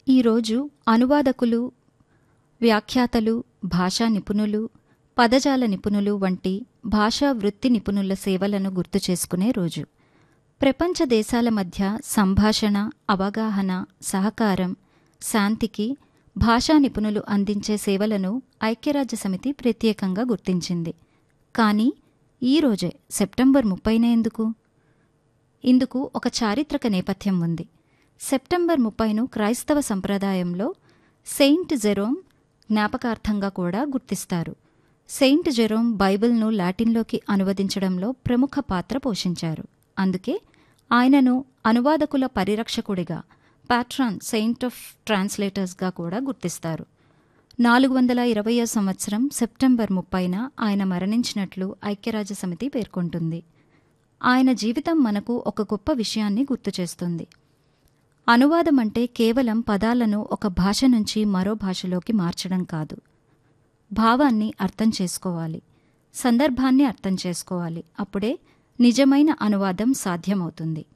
ఈరోజు అనువాదకులు వ్యాఖ్యాతలు భాషా నిపుణులు పదజాల నిపుణులు వంటి భాషా వృత్తి నిపుణుల సేవలను గుర్తు చేసుకునే రోజు ప్రపంచ దేశాల మధ్య సంభాషణ అవగాహన సహకారం శాంతికి భాషా నిపుణులు అందించే సేవలను ఐక్యరాజ్య సమితి ప్రత్యేకంగా గుర్తించింది కానీ ఈ రోజే సెప్టెంబర్ ముప్పైనే ఎందుకు ఇందుకు ఒక చారిత్రక నేపథ్యం ఉంది సెప్టెంబర్ ముప్పైను క్రైస్తవ సంప్రదాయంలో సెయింట్ జెరోమ్ జ్ఞాపకార్థంగా కూడా గుర్తిస్తారు సెయింట్ జెరోమ్ బైబిల్ను లాటిన్లోకి అనువదించడంలో ప్రముఖ పాత్ర పోషించారు అందుకే ఆయనను అనువాదకుల పరిరక్షకుడిగా పాట్రాన్ సెయింట్ ఆఫ్ ట్రాన్స్లేటర్స్గా కూడా గుర్తిస్తారు నాలుగు వందల ఇరవయో సంవత్సరం సెప్టెంబర్ ముప్పైన ఆయన మరణించినట్లు ఐక్యరాజ్య సమితి పేర్కొంటుంది ఆయన జీవితం మనకు ఒక గొప్ప విషయాన్ని గుర్తు చేస్తుంది అనువాదం అంటే కేవలం పదాలను ఒక భాష నుంచి మరో భాషలోకి మార్చడం కాదు భావాన్ని అర్థం చేసుకోవాలి సందర్భాన్ని అర్థం చేసుకోవాలి అప్పుడే నిజమైన అనువాదం సాధ్యమవుతుంది